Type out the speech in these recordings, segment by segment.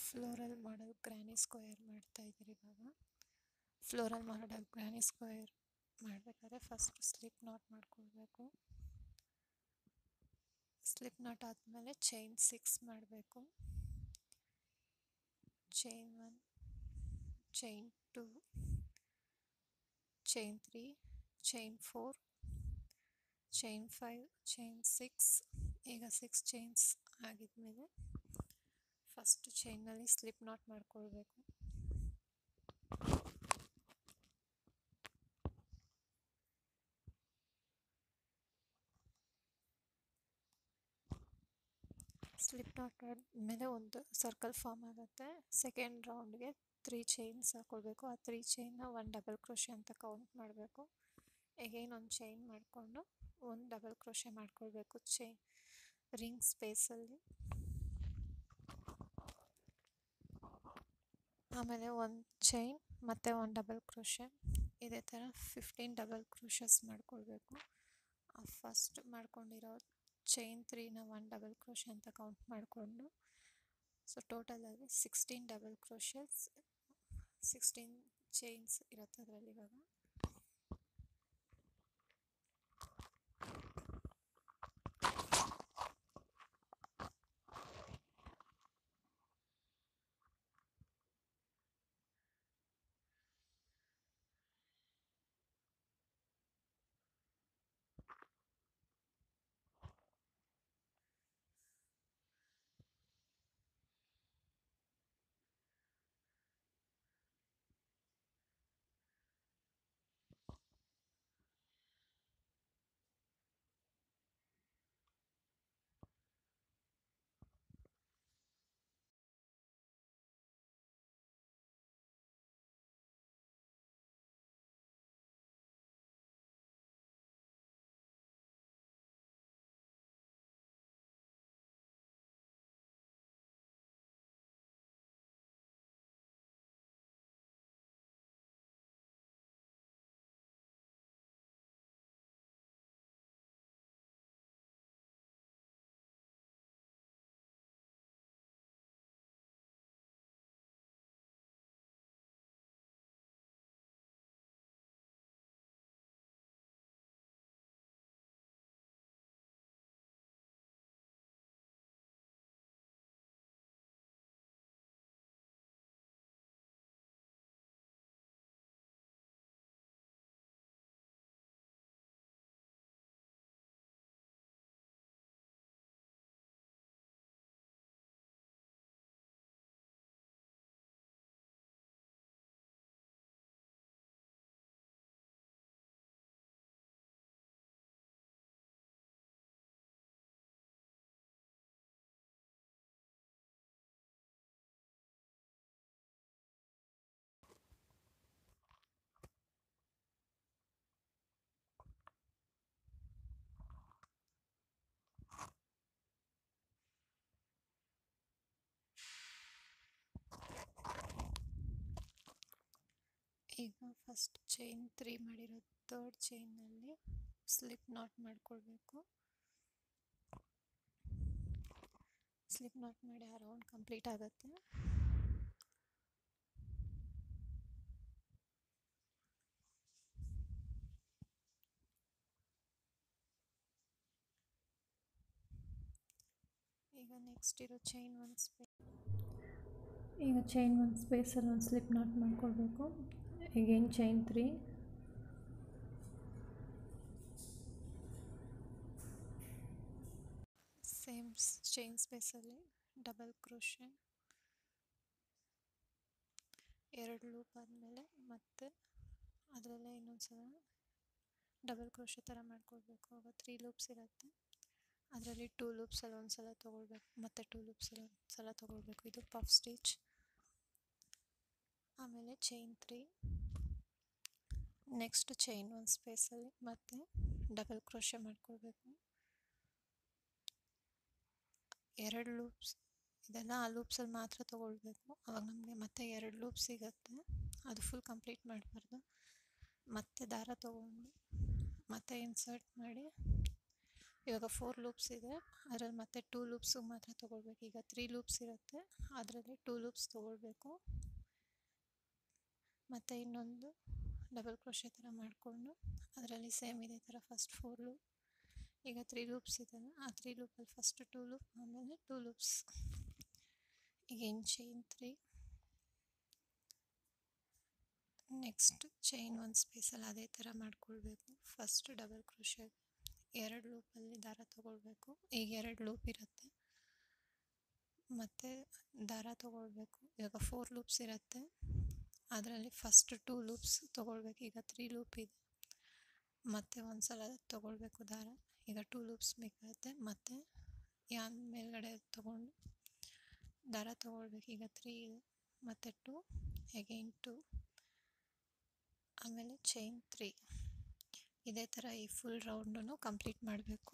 floral model granny square ಮಾಡ್ತಾ ಇದ್ದೀರಿ ಇವಾಗ ಫ್ಲೋರಲ್ ಮಾಡಲ್ ಗ್ರ್ಯಾನಿ ಸ್ಕ್ವೇರ್ ಮಾಡಬೇಕಾದ್ರೆ ಫಸ್ಟ್ ಸ್ಲಿಪ್ ನಾಟ್ ಮಾಡ್ಕೊಳ್ಬೇಕು ಸ್ಲಿಪ್ ನಾಟ್ ಆದಮೇಲೆ ಚೈನ್ ಸಿಕ್ಸ್ ಮಾಡಬೇಕು chain one chain two chain three chain four chain five chain six ಈಗ six chains ಆಗಿದ್ಮೇಲೆ first ಚೈನಲ್ಲಿ ಸ್ಲಿಪ್ ನಾಟ್ ಮಾಡ್ಕೊಳ್ಬೇಕು ಸ್ಲಿಪ್ ನಾಟ್ ಆದಮೇಲೆ ಒಂದು ಸರ್ಕಲ್ ಫಾರ್ಮ್ ಆಗುತ್ತೆ ಸೆಕೆಂಡ್ ರೌಂಡ್ಗೆ ತ್ರೀ ಚೈನ್ಸ್ ಹಾಕ್ಕೊಳ್ಬೇಕು ಆ ತ್ರೀ ಚೈನ್ನ ಒನ್ ಡಬಲ್ ಕ್ರೋಶೆ ಅಂತ ಕೌಂಟ್ ಮಾಡಬೇಕು ಎಗೈನ್ ಒಂದು ಚೈನ್ ಮಾಡಿಕೊಂಡು ಒಂದು ಡಬಲ್ ಕ್ರೋಶೆ ಮಾಡ್ಕೊಳ್ಬೇಕು ಚೈನ್ ರಿಂಗ್ ಸ್ಪೇಸಲ್ಲಿ ಆಮೇಲೆ ಒಂದು ಚೈನ್ ಮತ್ತು ಒಂದು ಡಬಲ್ ಕ್ರೋಶೆ ಇದೇ ಥರ ಫಿಫ್ಟೀನ್ ಡಬಲ್ ಕ್ರೋಶಸ್ ಮಾಡ್ಕೊಳ್ಬೇಕು ಫಸ್ಟ್ ಮಾಡ್ಕೊಂಡಿರೋ ಚೈನ್ ತ್ರೀನ ಒನ್ ಡಬಲ್ ಕ್ರೋಶೆ ಅಂತ ಕೌಂಟ್ ಮಾಡಿಕೊಂಡು ಸೊ ಟೋಟಲಾಗಿ sixteen double crochets sixteen chains ಇರುತ್ತೆ ಅದರಲ್ಲಿ ಇವಾಗ ಈಗ ಫಸ್ಟ್ ಚೈನ್ ತ್ರೀ ಮಾಡಿರೋ ತರ್ಡ್ ಚೈನಲ್ಲಿ ಸ್ಲಿಪ್ ನಾಟ್ ಮಾಡ್ಕೊಳ್ಬೇಕು ಸ್ಲಿಪ್ ನಾಟ್ ಮಾಡಿ ಆ ರೌಂಡ್ ಕಂಪ್ಲೀಟ್ ಆಗುತ್ತೆ ಈಗ ನೆಕ್ಸ್ಟ್ ಇರೋ ಚೈನ್ ಒಂದು ಸ್ಪೇ ಈಗ ಚೈನ್ ಒಂದು ಸ್ಪೇಸಲ್ಲಿ ಒಂದು ಸ್ಲಿಪ್ ನಾಟ್ ಮಾಡ್ಕೊಳ್ಬೇಕು ಈಗೇನು ಚೈನ್ ತ್ರೀ ಸೇಮ್ ಚೈನ್ ಸ್ಪೇಸಲ್ಲಿ ಡಬಲ್ ಕ್ರೋಶೆ ಎರಡು ಲೂಪ್ ಆದಮೇಲೆ ಮತ್ತೆ ಅದರಲ್ಲೇ ಇನ್ನೊಂದು ಸಲ ಡಬಲ್ ಕ್ರೋಶೆ ಥರ ಮಾಡ್ಕೊಳ್ಬೇಕು ಆವಾಗ ತ್ರೀ ಲೂಪ್ಸ್ ಇರುತ್ತೆ ಅದರಲ್ಲಿ ಟೂ ಲೂಪ್ಸಲ್ಲಿ ಒಂದು ಸಲ ತೊಗೊಳ್ಬೇಕು ಮತ್ತು ಟೂ ಲೂಪ್ಸಲ್ಲಿ ಒಂದು ಸಲ ತೊಗೊಳ್ಬೇಕು ಇದು ಪಫ್ ಸ್ಟಿಚ್ ಆಮೇಲೆ ಚೈನ್ ತ್ರೀ ನೆಕ್ಸ್ಟ್ ಚೈನ್ ಒಂದು ಸ್ಪೇಸಲ್ಲಿ ಮತ್ತೆ ಡಬಲ್ ಕ್ರೋಶೆ ಮಾಡ್ಕೊಳ್ಬೇಕು ಎರಡು ಲೂಪ್ಸ್ ಇದೆಲ್ಲ ಆ ಲೂಪ್ಸಲ್ಲಿ ಮಾತ್ರ ತೊಗೊಳ್ಬೇಕು ಅವಾಗ ನಮಗೆ ಮತ್ತೆ ಎರಡು ಲೂಪ್ ಸಿಗುತ್ತೆ ಅದು ಫುಲ್ ಕಂಪ್ಲೀಟ್ ಮಾಡಬಾರ್ದು ಮತ್ತೆ ದಾರ ತೊಗೊಂಡು ಮತ್ತೆ ಇನ್ಸರ್ಟ್ ಮಾಡಿ ಇವಾಗ ಫೋರ್ ಲೂಪ್ಸ್ ಇದೆ ಅದರಲ್ಲಿ ಮತ್ತೆ ಟೂ ಲೂಪ್ಸು ಮಾತ್ರ ತೊಗೊಳ್ಬೇಕು ಈಗ ತ್ರೀ ಲೂಪ್ಸ್ ಇರುತ್ತೆ ಅದರಲ್ಲಿ ಟೂ ಲೂಪ್ಸ್ ತೊಗೊಳ್ಬೇಕು ಮತ್ತು ಇನ್ನೊಂದು ಡಬಲ್ ಕ್ರೋಶೆ ಥರ ಮಾಡಿಕೊಂಡು ಅದರಲ್ಲಿ ಸೇಮ್ ಇದೇ ಥರ ಫಸ್ಟ್ ಫೋರ್ ಲೂಪ್ ಈಗ ತ್ರೀ ಲೂಪ್ಸ್ ಇದೆಯಲ್ಲ ಆ ತ್ರೀ ಲೂಪಲ್ಲಿ ಫಸ್ಟ್ ಟೂ ಲೂಪ್ ಆಮೇಲೆ ಟೂ ಲೂಪ್ಸ್ ಈಗ ಇನ್ ಚೈನ್ ತ್ರೀ ನೆಕ್ಸ್ಟ್ ಚೈನ್ ಒಂದು ಸ್ಪೇಸಲ್ಲಿ ಅದೇ ಥರ ಮಾಡ್ಕೊಳ್ಬೇಕು ಫಸ್ಟ್ ಡಬಲ್ ಕ್ರೋಶೆ ಎರಡು ಲೂಪಲ್ಲಿ ದಾರ ತೊಗೊಳ್ಬೇಕು ಈಗ ಎರಡು ಲೂಪ್ ಇರುತ್ತೆ ಮತ್ತು ದಾರ ತೊಗೊಳ್ಬೇಕು ಇವಾಗ ಫೋರ್ ಲೂಪ್ಸ್ ಇರುತ್ತೆ ಅದರಲ್ಲಿ ಫಸ್ಟ್ ಟೂ ಲೂಪ್ಸ್ ತೊಗೊಳ್ಬೇಕು ಈಗ ತ್ರೀ ಲೂಪ್ ಇದೆ ಮತ್ತು ಒಂದು ಸಲ ತೊಗೊಳ್ಬೇಕು ದಾರ ಈಗ ಟೂ ಲೂಪ್ಸ್ ಬೇಕಾಗುತ್ತೆ ಮತ್ತು ಯಾನ್ ಮೇಲ್ಗಡೆ ತೊಗೊಂಡು ದಾರ ತೊಗೊಳ್ಬೇಕು ಈಗ ತ್ರೀ ಇದೆ ಮತ್ತು ಟು ಅಗೈನ್ ಟು ಆಮೇಲೆ ಚೈನ್ ತ್ರೀ ಇದೇ ಥರ ಈ ಫುಲ್ ರೌಂಡನ್ನು ಕಂಪ್ಲೀಟ್ ಮಾಡಬೇಕು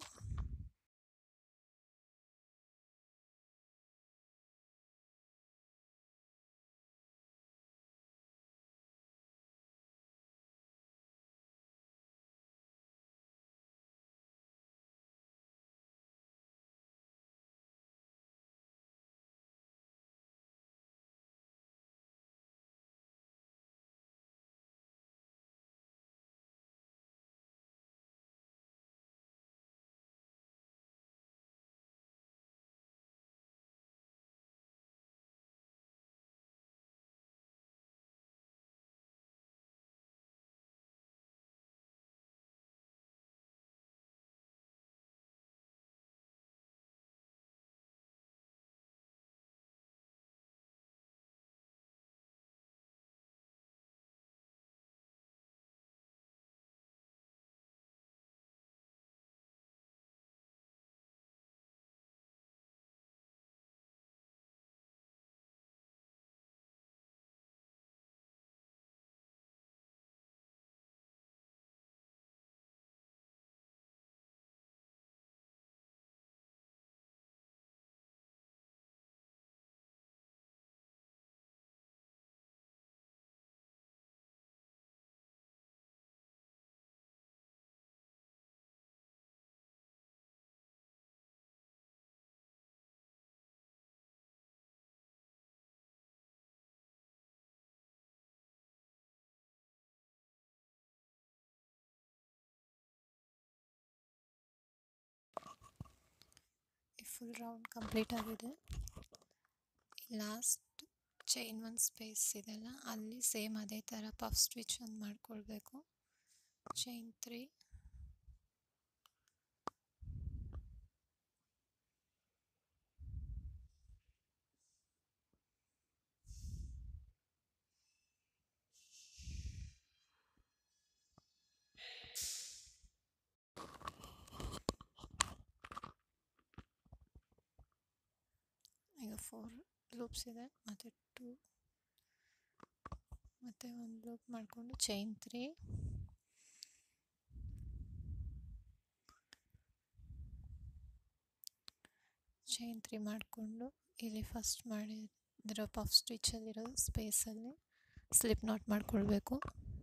ಫುಲ್ ರೌಂಡ್ ಕಂಪ್ಲೀಟ್ ಆಗಿದೆ ಲಾಸ್ಟ್ ಚೈನ್ ಒಂದು ಸ್ಪೇಸ್ ಇದೆಲ್ಲ ಅಲ್ಲಿ ಸೇಮ್ ಅದೇ ಥರ ಪಫ್ ಸ್ಟಿಚ್ ಒಂದು ಮಾಡ್ಕೊಳ್ಬೇಕು ಚೈನ್ ತ್ರೀ ಈಗ ಫೋರ್ ಲೂಪ್ಸ್ ಇದೆ ಮತ್ತು ಟೂ ಮತ್ತು ಒಂದು ಲೂಪ್ ಮಾಡಿಕೊಂಡು ಚೈನ್ ತ್ರೀ ಚೈನ್ ತ್ರೀ ಮಾಡಿಕೊಂಡು ಇಲ್ಲಿ ಫಸ್ಟ್ ಮಾಡಿದಿರೋ ಪಫ್ ಸ್ಟಿಚಲ್ಲಿರೋ ಸ್ಪೇಸಲ್ಲಿ ಸ್ಲಿಪ್ ನಾಟ್ ಮಾಡ್ಕೊಳ್ಬೇಕು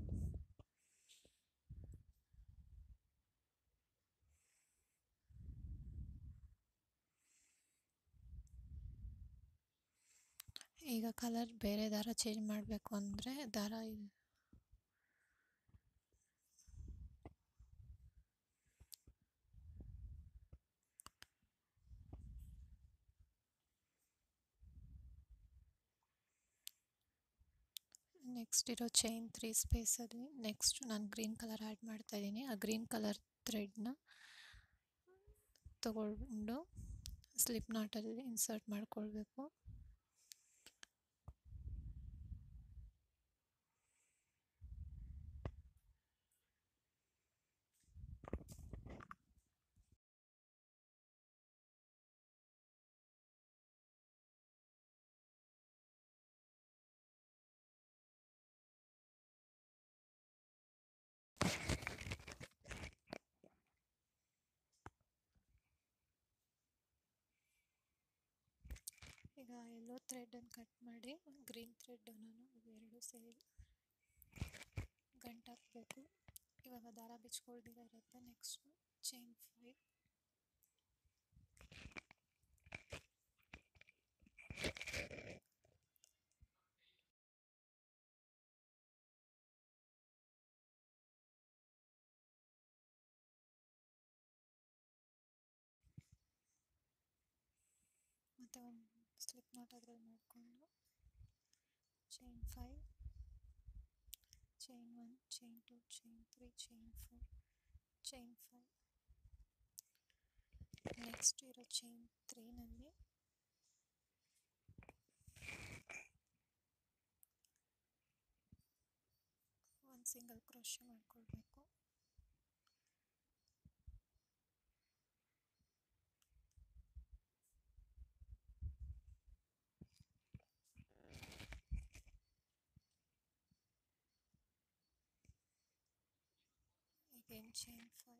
ಈಗ ಕಲರ್ ಬೇರೆ ದಾರ ಚೇಂಜ್ ಮಾಡಬೇಕು ಅಂದರೆ ದಾರ ನೆಕ್ಸ್ಟ್ ಇರೋ ಚೈನ್ ತ್ರೀ ಸ್ಪೇಸಲ್ಲಿ ನೆಕ್ಸ್ಟ್ ನಾನು ಗ್ರೀನ್ ಕಲರ್ ಆ್ಯಡ್ ಮಾಡ್ತಾ ಇದ್ದೀನಿ ಆ ಗ್ರೀನ್ ಕಲರ್ ಥ್ರೆಡ್ನ ತಗೊಂಡು ಸ್ಲಿಪ್ ನಾಟಲ್ಲಿ ಇನ್ಸರ್ಟ್ ಮಾಡ್ಕೊಳ್ಬೇಕು ಈಗ ಎಲ್ಲೋ ಥ್ರೆಡನ್ನು ಕಟ್ ಮಾಡಿ ಗ್ರೀನ್ ಥ್ರೆಡ್ ನಾನು ಇವೆರಡು ಸೇರಿ ಗಂಟು ಹಾಕಬೇಕು ಇವಾಗ ದಾರ ಬಿಚ್ಕೊಳ್ದಿರ ಇರುತ್ತೆ next chain five chain 5 chain 1 chain 2 chain 3 chain 4 chain 5 next ಇರೋ ಚೈನ್ ತ್ರೀನಲ್ಲಿ ಒಂದು ಸಿಂಗಲ್ ಕ್ರೋಶೆ ಮಾಡ್ಕೊಳ್ಬೇಕು again chain 5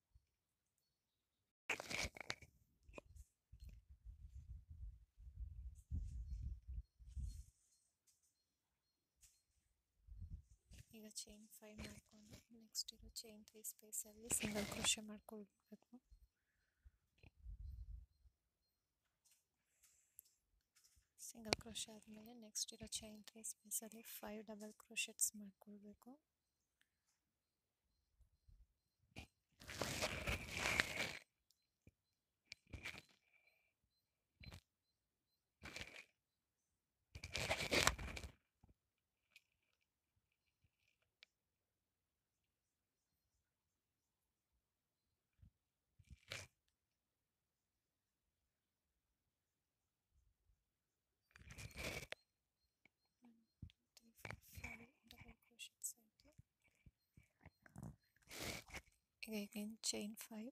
ಈಗ ಚೈನ್ ಫೈವ್ ಮಾಡಿಕೊಂಡು ನೆಕ್ಸ್ಟ್ ಇರೋ ಚೈನ್ ತ್ರೀ ಸ್ಪೇಸಲ್ಲಿ ಸಿಂಗಲ್ ಕ್ರೋಶೆ ಮಾಡ್ಕೊಳ್ಬೇಕು ಸಿಂಗಲ್ ಕ್ರೋಶೆ ಆದಮೇಲೆ ನೆಕ್ಸ್ಟ್ ಇರೋ ಚೈನ್ ತ್ರೀ ಸ್ಪೇಸಲ್ಲಿ ಫೈವ್ ಡಬಲ್ ಕ್ರೋಶೆಟ್ಸ್ ಮಾಡ್ಕೊಳ್ಬೇಕು three four five double crochets ಆಯಿತು ಈಗ ಅಗೇನ್ ಚೈನ್ ಫೈವ್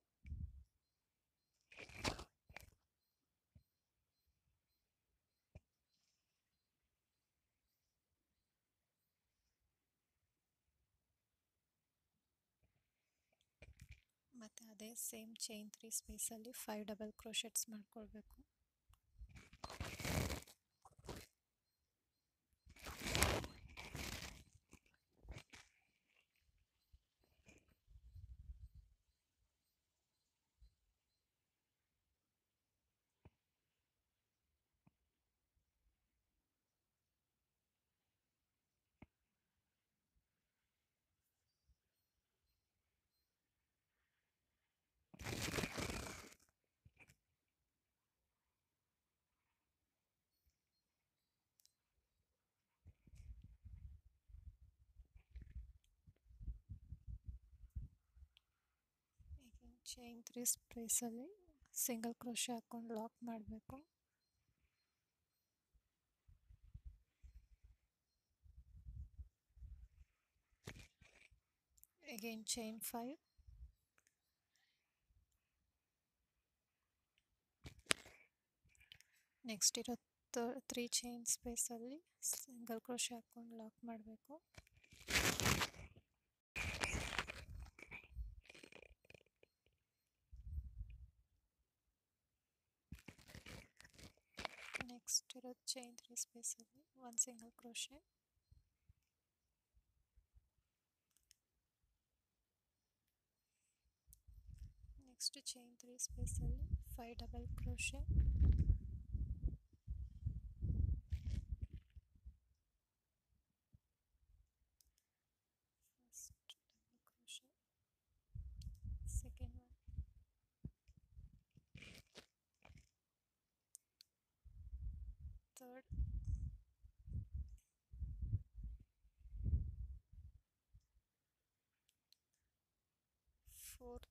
ಮತ್ತು ಅದೇ ಸೇಮ್ ಚೈನ್ ತ್ರೀ ಸ್ಪೇಸಲ್ಲಿ ಫೈವ್ ಡಬಲ್ ಕ್ರೋಶೆಟ್ಸ್ ಮಾಡ್ಕೊಳ್ಬೇಕು ಚೈನ್ ತ್ರೀ ಸ್ಪೇಸಲ್ಲಿ ಸಿಂಗಲ್ ಕ್ರೋಶೆ ಹಾಕ್ಕೊಂಡು ಲಾಕ್ ಮಾಡಬೇಕು ಅಗೇನ್ ಚೈನ್ ಫೈವ್ ನೆಕ್ಸ್ಟ್ ಇರೋ ತ್ರೀ ಚೈನ್ ಸ್ಪೇಸಲ್ಲಿ ಸಿಂಗಲ್ ಕ್ರೋಶೆ ಹಾಕ್ಕೊಂಡು ಲಾಕ್ ಮಾಡಬೇಕು ನೆಕ್ಸ್ಟ್ ಇರೋದು ಚೈನ್ ತ್ರೀ ಸ್ಪೇಸಲ್ಲಿ ಒಂದು single crochet next chain three ಸ್ಪೇಸಲ್ಲಿ five double crochet first double crochet second one third fourth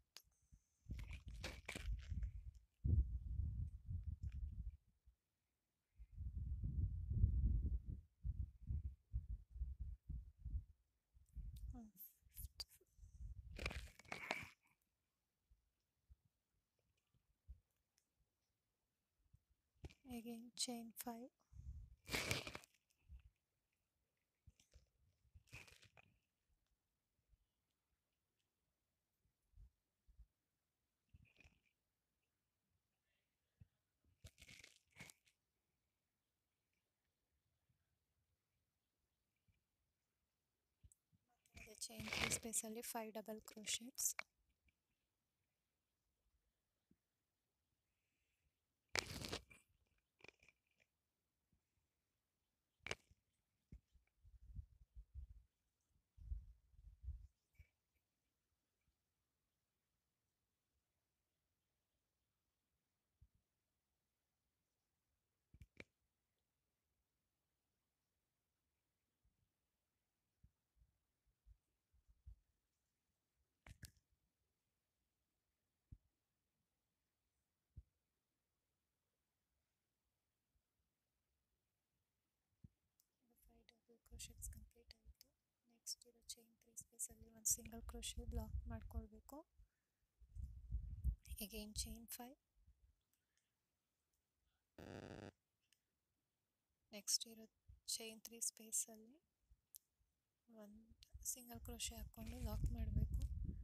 and fifth again chain 5 ಅದೇ chain three ಸ್ಪೇಸಲ್ಲಿ five double crochets crochets complete ಆಯಿತು next ಇರೋ chain three ಸ್ಪೇಸಲ್ಲಿ ಒಂದು single crochet block ಮಾಡ್ಕೊಳ್ಬೇಕು again chain five next ಇರೋ chain three ಸ್ಪೇಸಲ್ಲಿ ಒಂದು ಸಿಂಗಲ್ ಕ್ರೋಶೆ ಹಾಕ್ಕೊಂಡು ಲಾಕ್ ಮಾಡಬೇಕು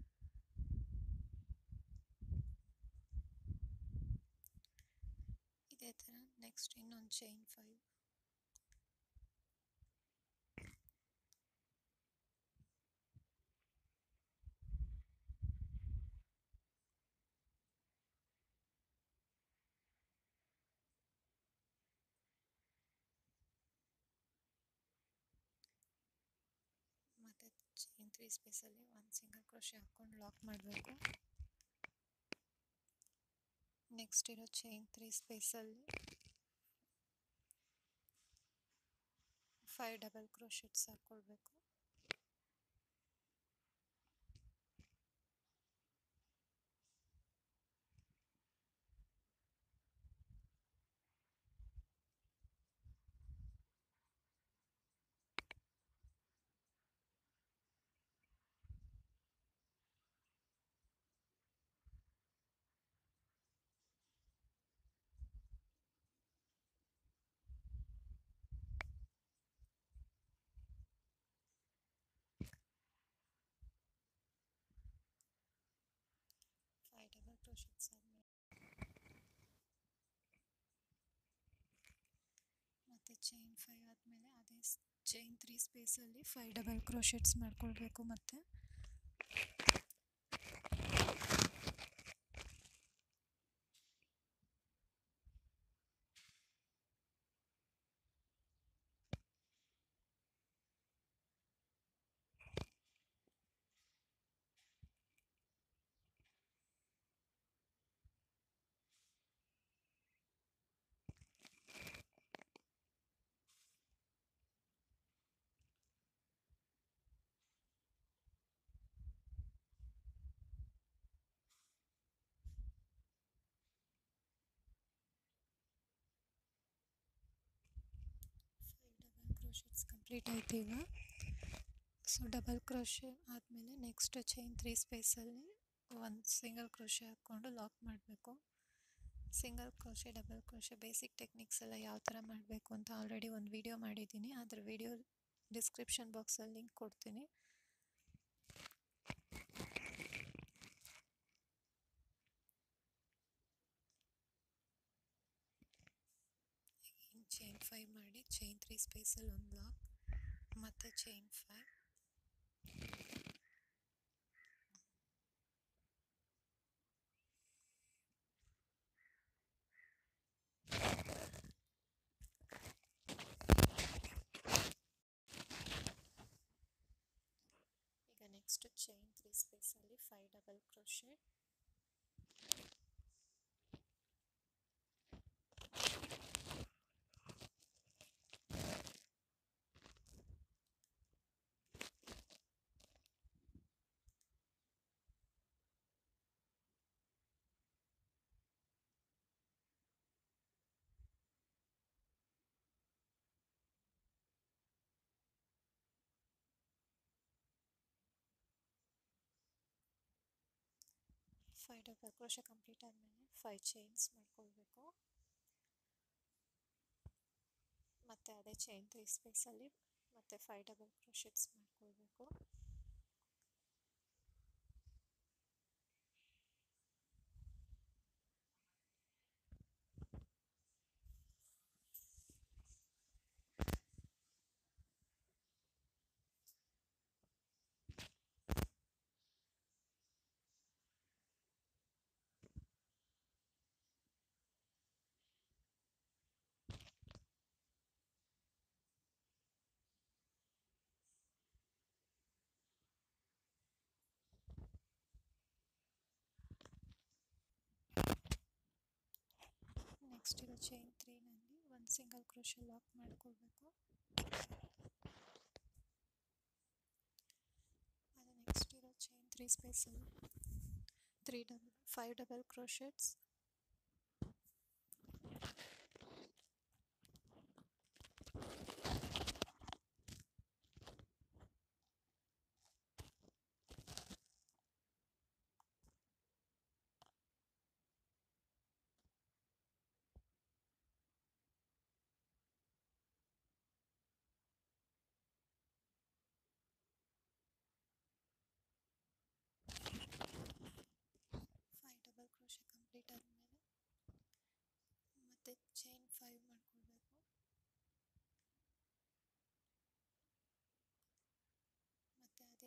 ಇದೇ ಥರ ನೆಕ್ಸ್ಟ್ ಇನ್ನೊಂದು ಚೈನ್ ಫೈವ್ ಮತ್ತು ಚೈನ್ ತ್ರೀ ಸ್ಪೇಸಲ್ಲಿ ಒಂದು ಸಿಂಗಲ್ ಕ್ರೋಶೆ ಹಾಕ್ಕೊಂಡು ಲಾಕ್ ಮಾಡಬೇಕು ನೆಕ್ಸ್ಟ್ ಇರೋ ಚೈನ್ ತ್ರೀ ಸ್ಪೇಸಲ್ಲಿ ಫೈವ್ ಡಬಲ್ ಕ್ರೋಶೆಟ್ಸ್ ಹಾಕ್ಕೊಳ್ಬೇಕು ಫೈವ್ ಡಬಲ್ ಕ್ರೋಶೆಟ್ಸ್ ಆದಮೇಲೆ ಮತ್ತು ಚೈನ್ ಫೈವ್ ಆದಮೇಲೆ ಅದೇ ಚೈನ್ ತ್ರೀ ಸ್ಪೇಸಲ್ಲಿ ಫೈವ್ ಡಬಲ್ ಕ್ರೋಶೆಟ್ಸ್ ಮಾಡ್ಕೊಳ್ಬೇಕು ಮತ್ತು ಫೈವ್ ಡಬಲ್ ಕ್ರೋಶೆಟ್ಸ್ ಕಂಪ್ಲೀಟ್ ಆಯ್ತು ಈಗ ಸೊ ಡಬಲ್ ಕ್ರೋಶೆ ಆದಮೇಲೆ ನೆಕ್ಸ್ಟ್ ಚೈನ್ ತ್ರೀ ಸ್ಪೇಸಲ್ಲಿ ಒಂದು ಸಿಂಗಲ್ ಕ್ರೋಶೆ ಹಾಕ್ಕೊಂಡು ಲಾಕ್ ಮಾಡಬೇಕು single crochet double crochet basic techniques ಎಲ್ಲ ಯಾವ ಥರ ಮಾಡಬೇಕು ಅಂತ ಆಲ್ರೆಡಿ ಒಂದು ವಿಡಿಯೋ ಮಾಡಿದ್ದೀನಿ ಅದ್ರ ವಿಡಿಯೋ ಡಿಸ್ಕ್ರಿಪ್ಷನ್ ಬಾಕ್ಸಲ್ಲಿ ಲಿಂಕ್ ಕೊಡ್ತೀನಿ ಚೈನ್ ಫೈವ್ ಮಾಡಿ ಚೈನ್ ತ್ರೀ ಸ್ಪೇಸಲ್ಲಿ ಒಂದು ಲಾಕ್ ಮತ್ತು ಚೈನ್ ಫೈವ್ ಈಗ ನೆಕ್ಸ್ಟ್ ಚೈನ್ ತ್ರೀ ಸ್ಪೇಸಲ್ಲಿ five double crochet five double crochet complete ಆದಮೇಲೆ ಫೈವ್ ಚೈನ್ಸ್ ಮಾಡ್ಕೊಳ್ಬೇಕು ಮತ್ತು ಅದೇ ಚೈನ್ ತ್ರೀ ಸ್ಪೇಸಲ್ಲಿ ಮತ್ತು ಫೈವ್ ಡಬಲ್ ಕ್ರೋಶೆಟ್ಸ್ ಮಾಡ್ಕೊಳ್ಬೇಕು ನೆಕ್ಸ್ಟ್ ಇರೋ ಚೈನ್ ತ್ರೀನಲ್ಲಿ ಒಂದು ಸಿಂಗಲ್ ಕ್ರೋಶೆ ಲಾಕ್ ಮಾಡ್ಕೊಳ್ಬೇಕು ಅದು ನೆಕ್ಸ್ಟ್ ಇರೋ ಚೈನ್ ತ್ರೀ ಸ್ಪೇಸಲ್ಲಿ three double five double crochets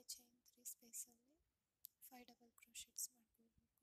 ಮತ್ತು ಚೈನ್ ತ್ರೀ ಸ್ಪೇಸಲ್ಲಿ ಫೈವ್ ಡಬಲ್ ಕ್ರೋಶೆಟ್ಸ್ ಮಾಡ್ಕೊಳ್ಬೇಕು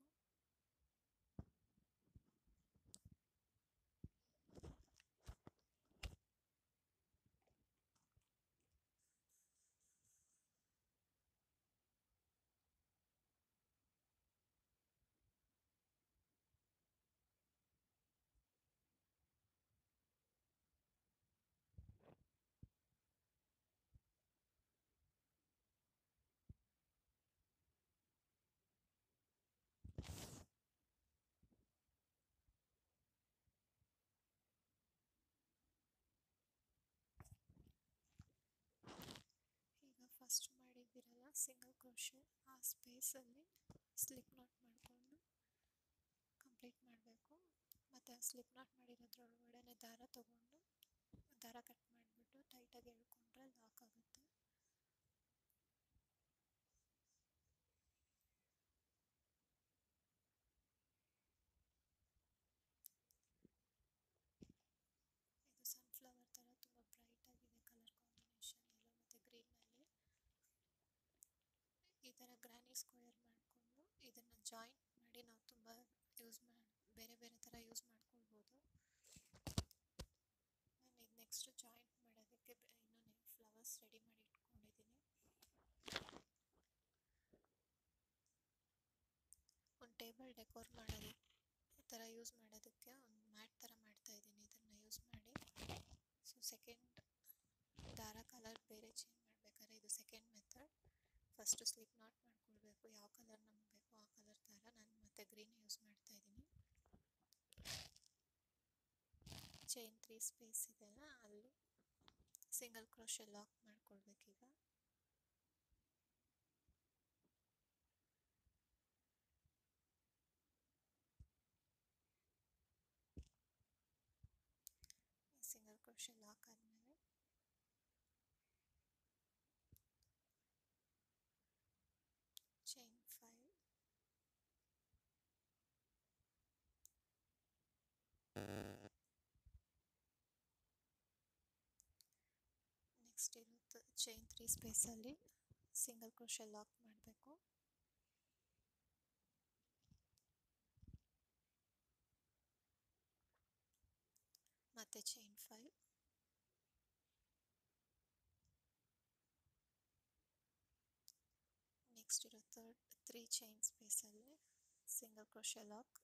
ಈಗ ಫಸ್ಟ್ ಮಾಡಿದ್ದೀರಲ್ಲ ಸಿಂಗಲ್ ಕ್ರೋಶೆ ಆ ಸ್ಪೇಸಲ್ಲಿ ಸ್ಲಿಪ್ ನಾಟ್ ಮಾಡಿಕೊಂಡು ಕಂಪ್ಲೀಟ್ ಮಾಡಬೇಕು ಮತ್ತು ಸ್ಲಿಪ್ ನಾಟ್ ಮಾಡಿರೋದ್ರೊಳಗಡೆ ದಾರ ತಗೊಂಡು ದಾರ ಕಟ್ ಮಾಡಿಬಿಟ್ಟು ಟೈಟಾಗಿ ಎಳ್ಕೊಂಡ್ರೆ ಲಾಕ್ ಆಗುತ್ತೆ ಇದು ಸನ್ಫ್ಲವರ್ ಥರ ತುಂಬ ಬ್ರೈಟ್ ಆಗಿದೆ ಕಲರ್ ಕಾಂಬಿನೇಷನ್ ಎಲ್ಲೋ ಮತ್ತು ಗ್ರೀನಲ್ಲಿ ಈ ಥರ ಗ್ರಾನಿ ಸ್ಕ್ವೇರ್ ಮಾಡಿಕೊಂಡು ಇದನ್ನು ಜಾಯಿಂಟ್ ಮಾಡಿ ನಾವು ತುಂಬ ಯೂಸ್ ಮಾಡಿ ಬೇರೆ ಬೇರೆ ಥರ ಯೂಸ್ ಮಾಡ್ಕೊಳ್ಬೋದು ನಾನು ಇದು ನೆಕ್ಸ್ಟ್ ಜಾಯಿಂಟ್ ಮಾಡೋದಕ್ಕೆ ಇನ್ನೂ ಫ್ಲವರ್ಸ್ ರೆಡಿ ಮಾಡಿ ಇಟ್ಕೊಂಡಿದ್ದೀನಿ ಒಂದು ಟೇಬಲ್ ಡೆಕೋರ್ ಮಾಡೋದಕ್ಕೆ ಈ ಥರ ಯೂಸ್ ಮಾಡೋದಕ್ಕೆ ಒಂದು ಮ್ಯಾಟ್ ಥರ ಮಾಡ್ತಾ ಇದ್ದೀನಿ ಇದನ್ನು ಯೂಸ್ ಮಾಡಿ ಸೊ ಸೆಕೆಂಡ್ ದಾರ ಕಲರ್ ಬೇರೆ ಚೇಂಜ್ ಮಾಡಬೇಕಾದ್ರೆ ಇದು second method first slip knot ಮಾಡ್ಕೊಳ್ಬೇಕು ಯಾವ ಕಲರ್ ನಮ್ಗೆ ಬೇಕೋ ಆ ಕಲರ್ ಥರ ನಾನು ಮತ್ತೆ ಗ್ರೀನ್ ಯೂಸ್ ಮಾಡ್ತಾ ಇದ್ದೀನಿ ಚೈನ್ ತ್ರೀ ಸ್ಪೇಸ್ ಇದೆಲ್ಲ ಅಲ್ಲಿ ಸಿಂಗಲ್ ಕ್ರೋಶೆ ಲಾಕ್ ಮಾಡ್ಕೊಳ್ಬೇಕೀಗ ಸಿಂಗಲ್ ಕ್ರೋಶೆ ಲಾಕ್ ಆದಮೇಲೆ ಚೈನ್ ಫೈವ್ ನೆಕ್ಸ್ಟ್ ಇರುತ್ತೆ ಚೈನ್ ತ್ರೀ ಸ್ಪೇಸಲ್ಲಿ ಸಿಂಗಲ್ ಕ್ರೋಶೆ ಲಾಕ್ ಮಾಡಬೇಕು ಮತ್ತು ಚೈನ್ ಫೈವ್ ನೆಕ್ಸ್ಟ್ ಇರೋ ಥರ್ಡ್ ತ್ರೀ ಚೈನ್ ಸ್ಪೇಸಲ್ಲಿ single crochet lock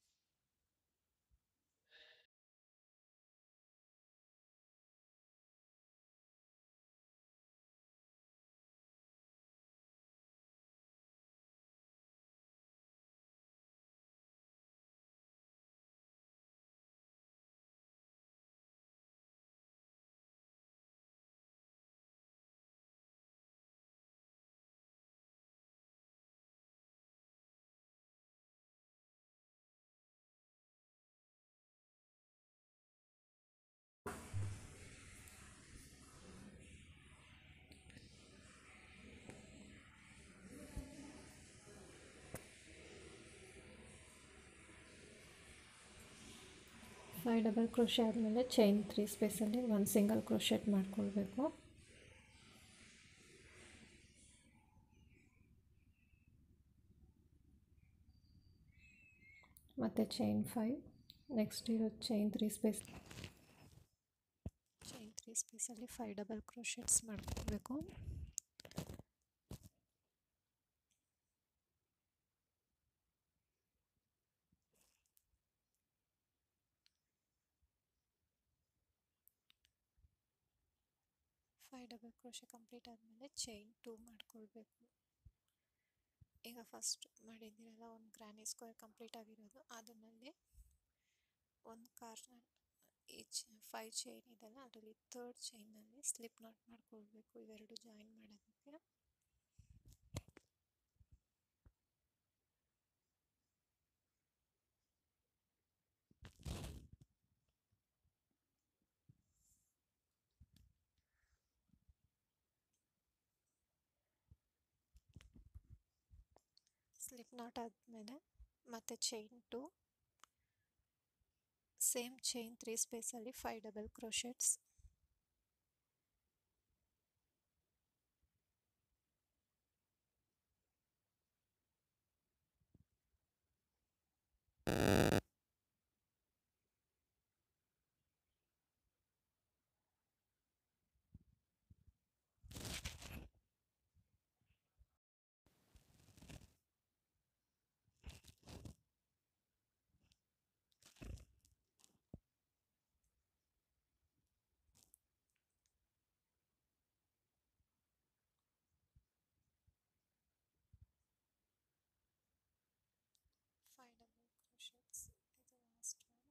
five double crochet ಆದಮೇಲೆ ಚೈನ್ ತ್ರೀ ಸ್ಪೇಸಲ್ಲಿ ಒಂದು ಸಿಂಗಲ್ ಕ್ರೋಶೆಟ್ ಮಾಡ್ಕೊಳ್ಬೇಕು ಮತ್ತು ಚೈನ್ ಫೈವ್ ನೆಕ್ಸ್ಟ್ ಇರೋದು chain three space chain three ಸ್ಪೇಸಲ್ಲಿ ಫೈವ್ ಡಬಲ್ ಕ್ರೋಶೆಟ್ಸ್ ಮಾಡ್ಕೊಳ್ಬೇಕು ಫೈವ್ ಡಬಲ್ ಕ್ರೋಶೆ ಕಂಪ್ಲೀಟ್ ಆದಮೇಲೆ ಚೈನ್ ಟೂ ಮಾಡ್ಕೊಳ್ಬೇಕು ಈಗ ಫಸ್ಟ್ ಮಾಡಿದ್ದೀರಲ್ಲ ಒಂದು ಗ್ರಾನಿ ಸ್ಕ್ವೇರ್ ಕಂಪ್ಲೀಟ್ ಆಗಿರೋದು ಅದರಲ್ಲಿ ಒಂದು ಕಾರ್ನರ್ ಈ ಚ ಫೈವ್ ಚೈನ್ ಇದೆಲ್ಲ ಅದರಲ್ಲಿ ಥರ್ಡ್ ಚೈನಲ್ಲಿ ಸ್ಲಿಪ್ ನಾಟ್ ಮಾಡ್ಕೊಳ್ಬೇಕು ಇವೆರಡು ಜಾಯಿನ್ ಮಾಡೋದಕ್ಕೆ ಸ್ಲಿಪ್ ನಾಟ್ ಆದಮೇಲೆ ಮತ್ತೆ chain two same chain three ಸ್ಪೇಸಲ್ಲಿ five double crochets five double crochets ಇದು ಲಾಸ್ಟ್ ಒನ್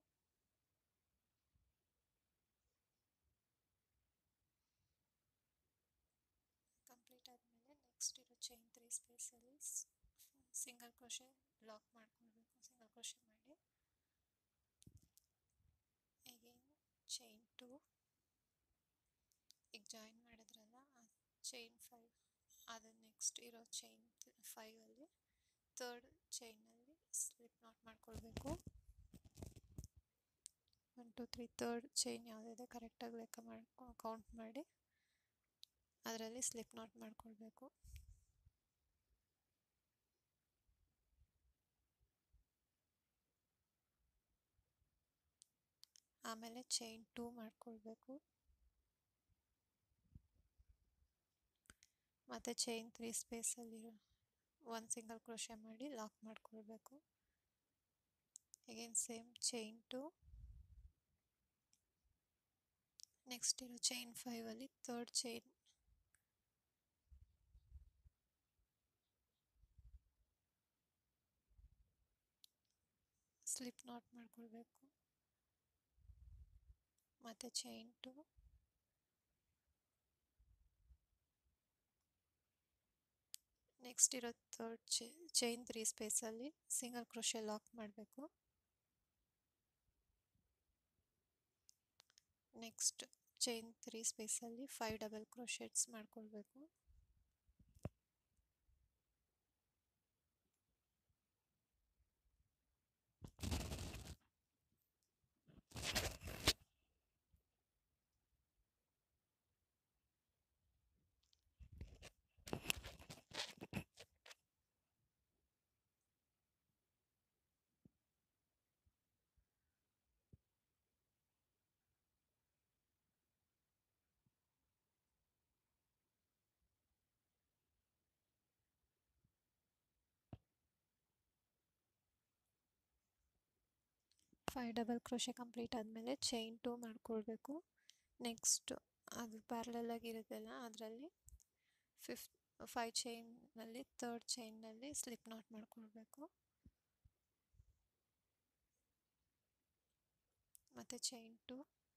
ಕಂಪ್ಲೀಟ್ ಆದಮೇಲೆ ನೆಕ್ಸ್ಟ್ ಇರೋ ಚೈನ್ ತ್ರೀ ಸ್ಪೇಸಲ್ಲಿ ಸಿಂಗಲ್ ಕ್ರೋಶೆ ಲಾಕ್ ಮಾಡ್ಕೊಳ್ಬೇಕು ಸಿಂಗಲ್ ಕ್ರೋಶೆ ಮಾಡಿ ಅಗೇನ್ ಚೈನ್ ಟು ಈಗ ಜಾಯಿನ್ ಮಾಡಿದ್ರಲ್ಲ ಆ ಚೈನ್ ಫೈವ್ ಅದು ನೆಕ್ಸ್ಟ್ ಇರೋ ಚೈನ್ ಫೈವಲ್ಲಿ ತರ್ಡ್ ಚೈನಲ್ಲಿ ಸ್ಲಿಪ್ ನಾಟ್ ಮಾಡ್ಕೊಳ್ಬೇಕು one two three third chain ಯಾವುದಿದೆ ಕರೆಕ್ಟಾಗಿ ಲೆಕ್ಕ ಮಾಡ್ಕೊ ಕೌಂಟ್ ಮಾಡಿ ಅದರಲ್ಲಿ ಸ್ಲಿಪ್ ನಾಟ್ ಮಾಡ್ಕೊಳ್ಬೇಕು ಆಮೇಲೆ ಚೈನ್ ಟೂ ಮಾಡ್ಕೊಳ್ಬೇಕು ಮತ್ತು ಚೈನ್ ತ್ರೀ ಸ್ಪೇಸಲ್ಲಿ ಒಂದು ಸಿಂಗಲ್ ಕ್ರೋಶೆ ಮಾಡಿ ಲಾಕ್ ಮಾಡ್ಕೊಳ್ಬೇಕು again same chain two next ಇರೋ ಚೈನ್ ಫೈವಲ್ಲಿ ತರ್ಡ್ ಚೈನ್ ಸ್ಲಿಪ್ ನಾಟ್ ಮಾಡ್ಕೊಳ್ಬೇಕು ಮತ್ತು ಚೈನ್ ಟು ನೆಕ್ಸ್ಟ್ ಇರೋ ತರ್ಡ್ ಚೈನ್ ತ್ರೀ ಸ್ಪೇಸಲ್ಲಿ ಸಿಂಗಲ್ ಕ್ರೋಶೆ ಲಾಕ್ ಮಾಡಬೇಕು ನೆಕ್ಸ್ಟ್ ಚೈನ್ ತ್ರೀ ಸ್ಪೇಸಲ್ಲಿ ಫೈವ್ ಡಬಲ್ ಕ್ರೋಶೆಟ್ಸ್ ಮಾಡ್ಕೊಳ್ಬೇಕು ಫೈವ್ ಡಬಲ್ ಕ್ರೋಶೆ ಕಂಪ್ಲೀಟ್ ಆದಮೇಲೆ ಚೈನ್ ಟು ಮಾಡ್ಕೊಳ್ಬೇಕು ನೆಕ್ಸ್ಟ್ ಅದು ಪ್ಯಾರಲಲ್ ಆಗಿರುತ್ತಲ್ಲ ಅದರಲ್ಲಿ ಫಿಫ್ತ್ ಫೈವ್ ಚೈನಲ್ಲಿ ತರ್ಡ್ ಚೈನಲ್ಲಿ ಸ್ಲಿಪ್ ನಾಟ್ ಮಾಡ್ಕೊಳ್ಬೇಕು ಮತ್ತು ಚೈನ್ ಟು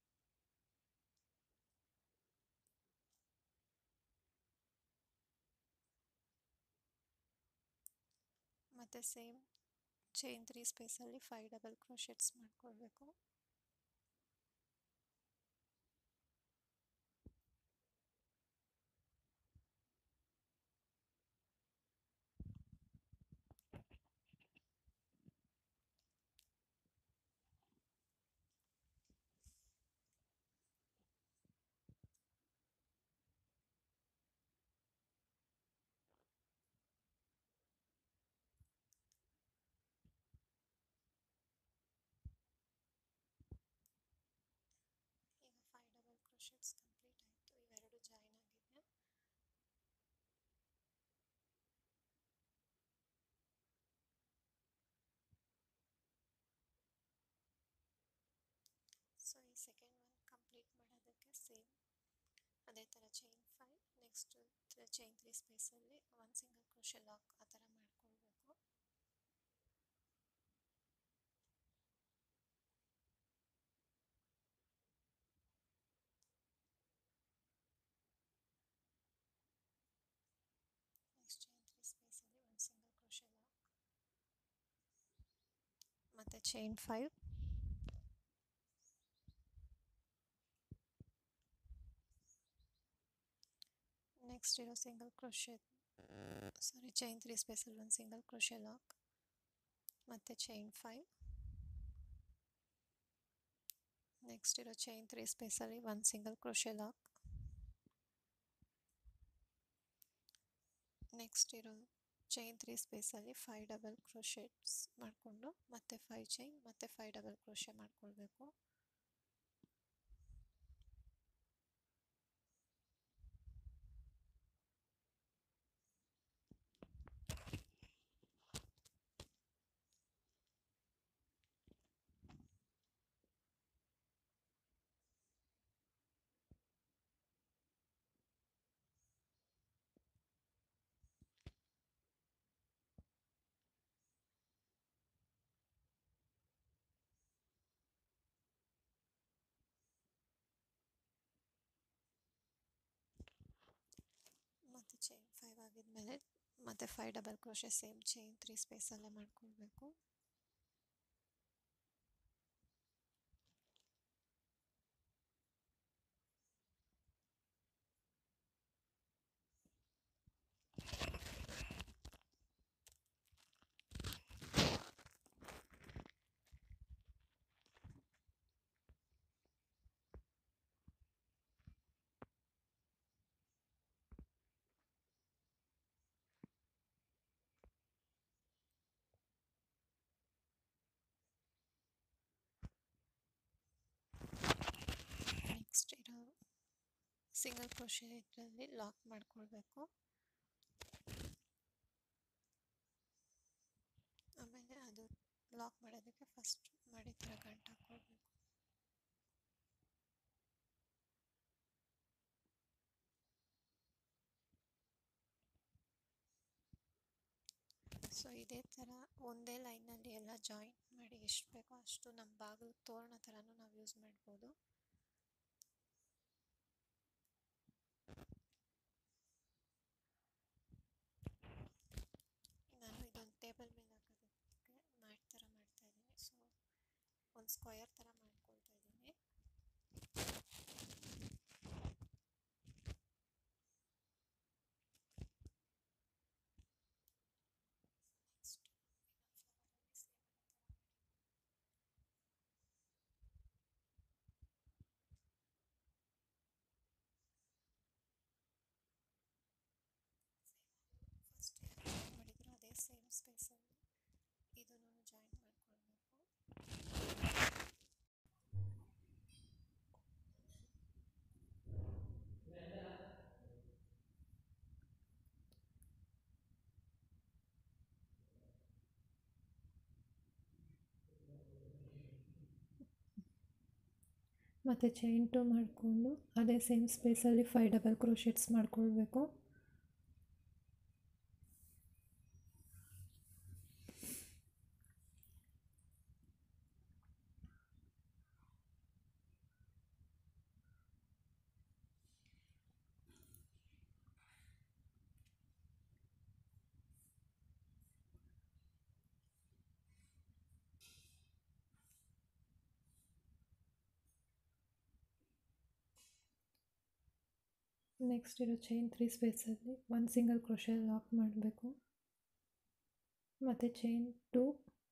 ಮತ್ತು ಸೇಮ್ ಚೈನ್ ತ್ರೀ ಸ್ಪೇಸಲ್ಲಿ ಫೈವ್ ಡಬಲ್ ಕ್ರೋಶೆಟ್ಸ್ ಮಾಡ್ಕೊಳ್ಬೇಕು ಈಗ ಫೈವ್ ಡಬಲ್ ಕ್ರೋಶೆಟ್ಸ್ ಕಂಪ್ಲೀಟ್ ಆಯಿತು ಇವೆರಡು ಜಾಯಿನ್ ಆಗಿದೆ ಸೊ ಈ ಸೆಕೆಂಡ್ ಒನ್ ಕಂಪ್ಲೀಟ್ ಮಾಡೋದಕ್ಕೆ ಸೇಮ್ ಅದೇ ಥರ chain five next chain three ಸ್ಪೇಸಲ್ಲಿ ಒಂದು ಸಿಂಗಲ್ ಕ್ರೋಶೆ ಲಾಕ್ ಆ ಥರ ಮಾಡ್ಕೊಳ್ಬೇಕು ನೆಕ್ಸ್ಟ್ ಚೈನ್ ತ್ರೀ ಸ್ಪೇಸಲ್ಲಿ ಒಂದು ಸಿಂಗಲ್ ಕ್ರೋಶೆ ಲಾಕ್ ಮತ್ತು ಚೈನ್ ಫೈವ್ ನೆಕ್ಸ್ಟ್ ಇರೋ single crochet sorry chain three ಸ್ಪೇಸಲ್ಲಿ ಒಂದು ಸಿಂಗಲ್ ಕ್ರೋಶೆ ಲಾಕ್ ಮತ್ತು ಚೈನ್ ಫೈವ್ ನೆಕ್ಸ್ಟ್ ಇರೋ ಚೈನ್ ತ್ರೀ ಸ್ಪೇಸಲ್ಲಿ ಒಂದು ಸಿಂಗಲ್ ಕ್ರೋಶೆ ಲಾಕ್ ನೆಕ್ಸ್ಟ್ ಇರೋ ಚೈನ್ ತ್ರೀ ಸ್ಪೇಸಲ್ಲಿ ಫೈ ಡಬಲ್ ಕ್ರೋಶೆಟ್ಸ್ ಮಾಡಿಕೊಂಡು ಮತ್ತೆ ಫೈ ಚೈನ್ ಮತ್ತೆ ಫೈ ಡಬಲ್ ಕ್ರೋಶೆ ಮಾಡ್ಕೊಳ್ಬೇಕು ಮತ್ತು ಚೈನ್ ಫೈವ್ ಆಗಿದ್ಮೇಲೆ ಮತ್ತು five double crochet same chain three ಸ್ಪೇಸಲ್ಲೇ ಮಾಡ್ಕೊಳ್ಬೇಕು ನೆಕ್ಸ್ಟ್ ಇರೋ ಸಿಂಗಲ್ ಕ್ರೋಶೆ ಇದರಲ್ಲಿ ಲಾಕ್ ಮಾಡ್ಕೊಳ್ಬೇಕು ಆಮೇಲೆ ಅದು ಲಾಕ್ ಮಾಡೋದಕ್ಕೆ ಫಸ್ಟ್ ಮಾಡಿ ಥರ ಗಂಟು ಹಾಕ್ಕೊಳ್ಬೇಕು ಸೊ ಇದೇ ಥರ ಒಂದೇ ಲೈನಲ್ಲಿ ಎಲ್ಲ ಜಾಯಿಂಟ್ ಮಾಡಿ ಎಷ್ಟು ಬೇಕೋ ಅಷ್ಟು ನಮ್ಮ ಬಾಗಿಲು ತೋರಣ ಥರನೂ ನಾವು ಯೂಸ್ ಮಾಡ್ಬೋದು ನಾನು ಇದೊಂದು ಟೇಬಲ್ ಮೇಲೆ ಹಾಕೋದಕ್ಕೆ ಮ್ಯಾಟ್ ಥರ ಮಾಡ್ತಾ ಇದ್ದೀನಿ ಸೊ ಒಂದು ಸ್ಕ್ವಯರ್ ಥರ ಮಾಡ್ಕೊಳ್ತಾ ಇದ್ದೀನಿ ನೆಕ್ಸ್ಟ್ ಫಸ್ಟ್ ಜಾಯಿನ್ ಮಾಡಿದ್ರು ಅದೇ ಸೇಮ್ ಸ್ಪೇಸಲ್ಲಿ ಇದನ್ನು ಜಾಯಿನ್ ಮಾಡ್ಕೊಳ್ಬೇಕು ಮತ್ತು ಚೈನ್ ಟು ಮಾಡಿಕೊಂಡು ಅದೇ ಸೇಮ್ ಸ್ಪೇಸಲ್ಲಿ ಫೈ ಡಬಲ್ ಕ್ರೋಶೆಟ್ಸ್ ಮಾಡ್ಕೊಳ್ಬೇಕು ನೆಕ್ಸ್ಟ್ ಇರೋ ಚೈನ್ ತ್ರೀ ಸ್ಪೇಸಲ್ಲಿ ಒಂದು ಸಿಂಗಲ್ ಕ್ರೋಶೆ ಲಾಕ್ ಮಾಡಬೇಕು ಮತ್ತು ಚೈನ್ ಟು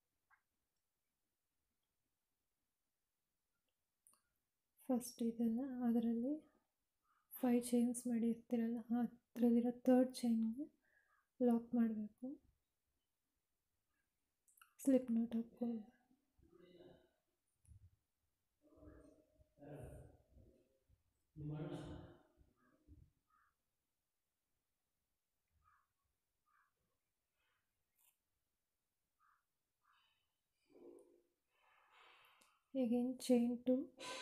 ಫಸ್ಟ್ ಇದೆಲ್ಲ ಅದರಲ್ಲಿ ಫೈ ಚೈನ್ಸ್ ಮಾಡಿರ್ತೀರಲ್ಲ ಅದರಲ್ಲಿರೋ ತರ್ಡ್ ಚೈನ್ಗೆ ಲಾಕ್ ಮಾಡಬೇಕು ಸ್ಲಿಪ್ ನೋಟ್ ಹಾಕ್ಕೊಳ್ಳಿ ಈಗೇನು ಚೈನ್ ಟು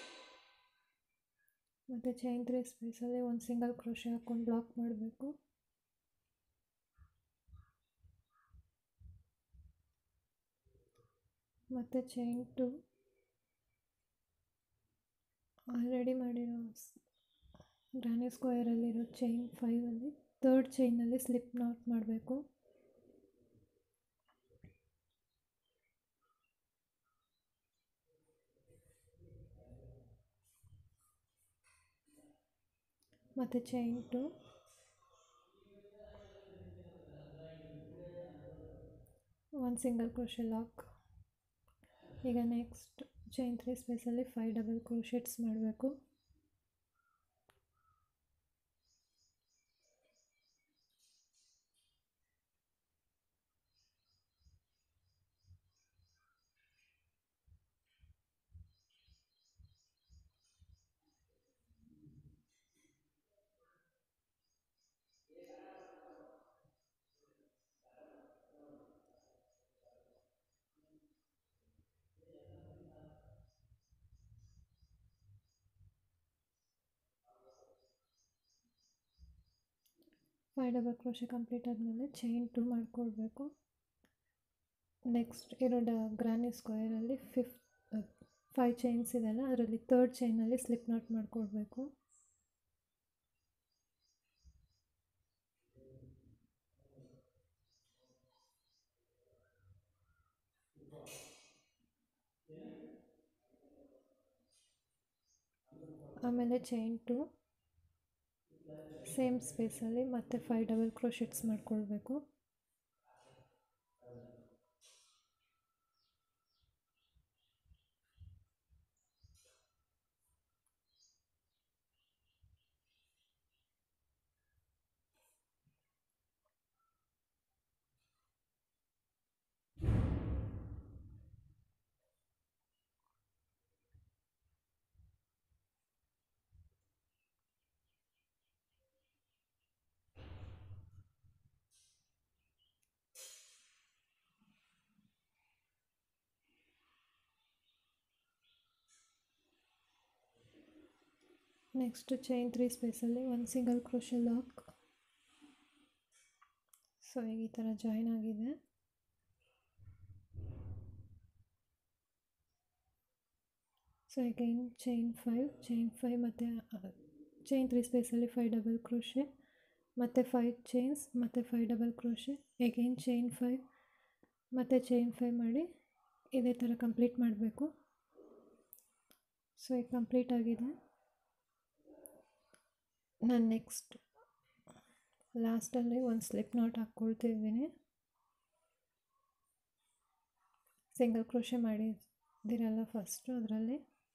ಮತ್ತು ಚೈನ್ ತ್ರೀ ಸ್ಪೇಸಲ್ಲಿ ಒಂದು ಸಿಂಗಲ್ ಕ್ರೋಶೆ ಹಾಕ್ಕೊಂಡು ಬ್ಲಾಕ್ ಮಾಡಬೇಕು ಮತ್ತು ಚೈನ್ ಟು ಆಲ್ರೆಡಿ ಮಾಡಿರೋ ಗ್ರಾನಿ ಸ್ಕ್ವೇರಲ್ಲಿರೋ ಚೈನ್ ಫೈವಲ್ಲಿ ತರ್ಡ್ ಚೈನಲ್ಲಿ ಸ್ಲಿಪ್ ನಾಟ್ ಮಾಡಬೇಕು ಮತ್ತು ಚೈನ್ ಟು ಒಂದು ಸಿಂಗಲ್ ಕ್ರೋಶೆ ಲಾಕ್ ಈಗ ನೆಕ್ಸ್ಟ್ ಚೈನ್ ತ್ರೀ ಸ್ಪೇಸಲ್ಲಿ ಫೈ ಡಬಲ್ ಕ್ರೋಶೆಟ್ಸ್ ಮಾಡಬೇಕು ಫೈವ್ ಡಬಲ್ ಕ್ರೋಶೆ ಕಂಪ್ಲೀಟ್ ಆದಮೇಲೆ ಚೈನ್ ಟು ಮಾಡ್ಕೊಳ್ಬೇಕು ನೆಕ್ಸ್ಟ್ ಇರೋ ಡ ಗ್ರಾನಿ ಸ್ಕ್ವೇರಲ್ಲಿ ಫಿಫ್ತ್ ಫೈವ್ ಚೈನ್ಸ್ ಇದೆಯಲ್ಲ ಅದರಲ್ಲಿ ತರ್ಡ್ ಚೈನಲ್ಲಿ ಸ್ಲಿಪ್ ನಾಟ್ ಮಾಡ್ಕೊಳ್ಬೇಕು ಆಮೇಲೆ ಚೈನ್ ಟು ಸೇಮ್ ಸ್ಪೇಸಲ್ಲಿ ಮತ್ತೆ ಫೈವ್ ಡಬಲ್ ಕ್ರೋಶೆಟ್ಸ್ ಮಾಡ್ಕೊಳ್ಬೇಕು ನೆಕ್ಸ್ಟ್ ಚೈನ್ ತ್ರೀ ಸ್ಪೇಸಲ್ಲಿ ಒಂದು ಸಿಂಗಲ್ ಕ್ರೋಶೆ ಲಾಕ್ ಸೊ ಈಗ ಈ ಥರ ಜಾಯಿನ್ ಆಗಿದೆ so again chain five chain five ಮತ್ತು ಚೈನ್ ತ್ರೀ ಸ್ಪೇಸಲ್ಲಿ ಫೈವ್ ಡಬಲ್ ಕ್ರೋಶೆ ಮತ್ತು ಫೈವ್ ಚೈನ್ಸ್ ಮತ್ತು five double crochet again chain five ಮತ್ತು ಚೈನ್ ಫೈವ್ ಮಾಡಿ ಇದೇ ಥರ ಕಂಪ್ಲೀಟ್ ಮಾಡಬೇಕು ಸೊ ಈಗ ಕಂಪ್ಲೀಟ್ ಆಗಿದೆ ನಾನು ನೆಕ್ಸ್ಟ್ ಲಾಸ್ಟಲ್ಲಿ ಒಂದು ಸ್ಲಿಪ್ ನಾಟ್ ಹಾಕ್ಕೊಳ್ತಿದ್ದೀನಿ ಸಿಂಗಲ್ ಕ್ರೋಶೆ ಮಾಡಿದಿರಲ್ಲ ಫಸ್ಟು ಅದರಲ್ಲಿ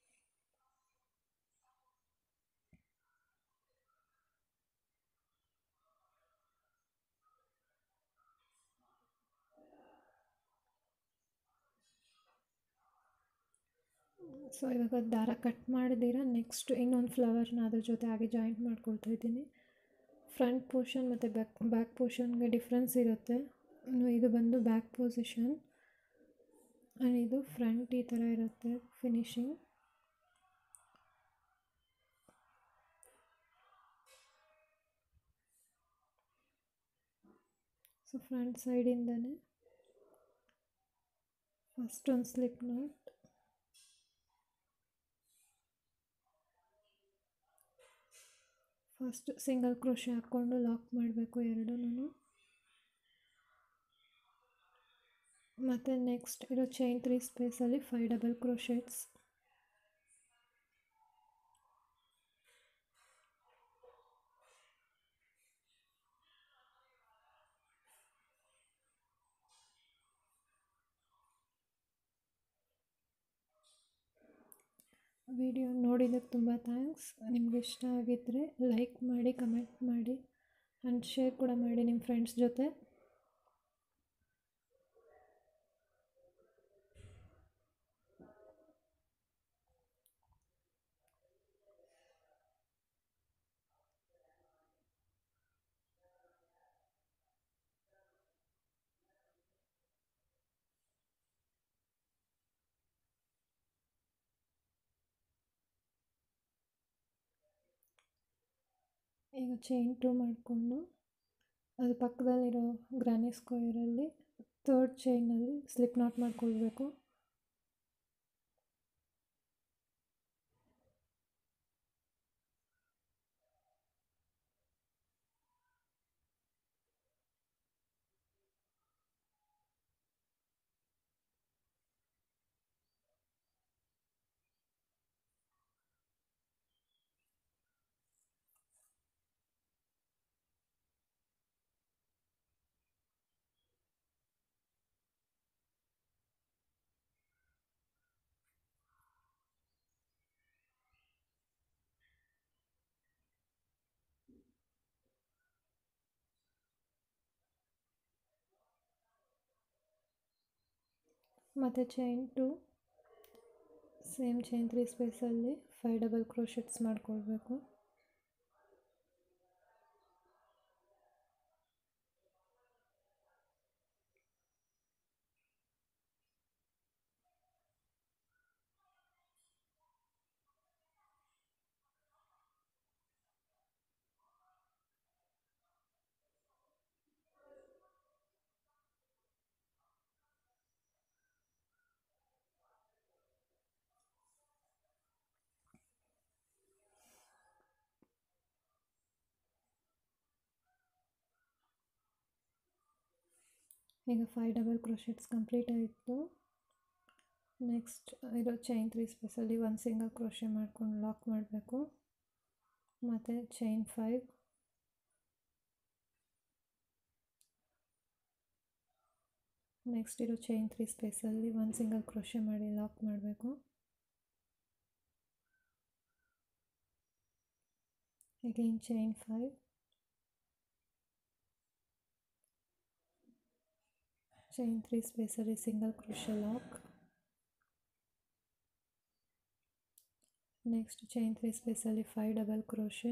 ಸೊ ಇವಾಗ ದಾರ ಕಟ್ ಮಾಡಿದಿರ ನೆಕ್ಸ್ಟ್ ಇನ್ನೊಂದು ಫ್ಲವರ್ನ ಅದ್ರ ಜೊತೆ ಹಾಗೆ ಜಾಯಿಂಟ್ ಮಾಡ್ಕೊಳ್ತಾ ಇದ್ದೀನಿ ಫ್ರಂಟ್ ಪೋರ್ಷನ್ ಮತ್ತು ಬ್ಯಾಕ್ ಬ್ಯಾಕ್ ಪೋರ್ಷನ್ಗೆ ಡಿಫ್ರೆನ್ಸ್ ಇರುತ್ತೆ ಇದು ಬಂದು ಬ್ಯಾಕ್ ಪೊಸಿಷನ್ ಆ್ಯಂಡ್ ಇದು ಫ್ರಂಟ್ ಈ ಥರ ಇರುತ್ತೆ ಫಿನಿಶಿಂಗ್ ಸೊ ಫ್ರಂಟ್ ಸೈಡಿಂದನೇ ಫಸ್ಟ್ ಒಂದು slip knot first single crochet ಹಾಕ್ಕೊಂಡು ಲಾಕ್ ಮಾಡಬೇಕು ಎರಡೂ ಮತ್ತು ನೆಕ್ಸ್ಟ್ ಇರೋ ಚೈನ್ ತ್ರೀ ಸ್ಪೇಸಲ್ಲಿ ಫೈವ್ ಡಬಲ್ ಕ್ರೋಶೆಟ್ಸ್ ವಿಡಿಯೋ ನೋಡಿದ್ದಕ್ಕೆ ತುಂಬ ಥ್ಯಾಂಕ್ಸ್ ನಿಮ್ಗೆ ಇಷ್ಟ ಆಗಿದ್ದರೆ ಲೈಕ್ ಮಾಡಿ ಕಮೆಂಟ್ ಮಾಡಿ ಆ್ಯಂಡ್ ಶೇರ್ ಕೂಡ ಮಾಡಿ ನಿಮ್ಮ ಫ್ರೆಂಡ್ಸ್ ಜೊತೆ ಈಗ ಚೈನ್ ಟು ಮಾಡಿಕೊಂಡು ಅದು ಪಕ್ಕದಲ್ಲಿರೋ ಗ್ರಾನಿ ಸ್ಕ್ವೇರಲ್ಲಿ ತರ್ಡ್ ಚೈನಲ್ಲಿ ಸ್ಲಿಪ್ ನಾಟ್ ಮಾಡ್ಕೊಳ್ಬೇಕು ಮತ್ತು chain two same chain three ಸ್ಪೇಸಲ್ಲಿ ಫೈವ್ ಡಬಲ್ ಕ್ರೋಶೆಟ್ಸ್ ಮಾಡ್ಕೊಳ್ಬೇಕು ಈಗ ಫೈವ್ ಡಬಲ್ ಕ್ರೋಶೆಟ್ಸ್ ಕಂಪ್ಲೀಟ್ ಆಯಿತು ನೆಕ್ಸ್ಟ್ ಇದು ಚೈನ್ ತ್ರೀ ಸ್ಪೇಸಲ್ಲಿ ಒಂದು ಸಿಂಗಲ್ ಕ್ರೋಶೆ ಮಾಡ್ಕೊಂಡು ಲಾಕ್ ಮಾಡಬೇಕು ಮತ್ತು ಚೈನ್ ಫೈವ್ ನೆಕ್ಸ್ಟ್ ಇರೋ ಚೈನ್ ತ್ರೀ ಸ್ಪೇಸಲ್ಲಿ ಒಂದು ಸಿಂಗಲ್ ಕ್ರೋಶೆ ಮಾಡಿ ಲಾಕ್ ಮಾಡಬೇಕು again chain five chain three ಸ್ಪೇಸಲ್ಲಿ single crochet lock next chain three ಸ್ಪೇಸಲ್ಲಿ ಫೈವ್ ಡಬಲ್ ಕ್ರೋಶೆ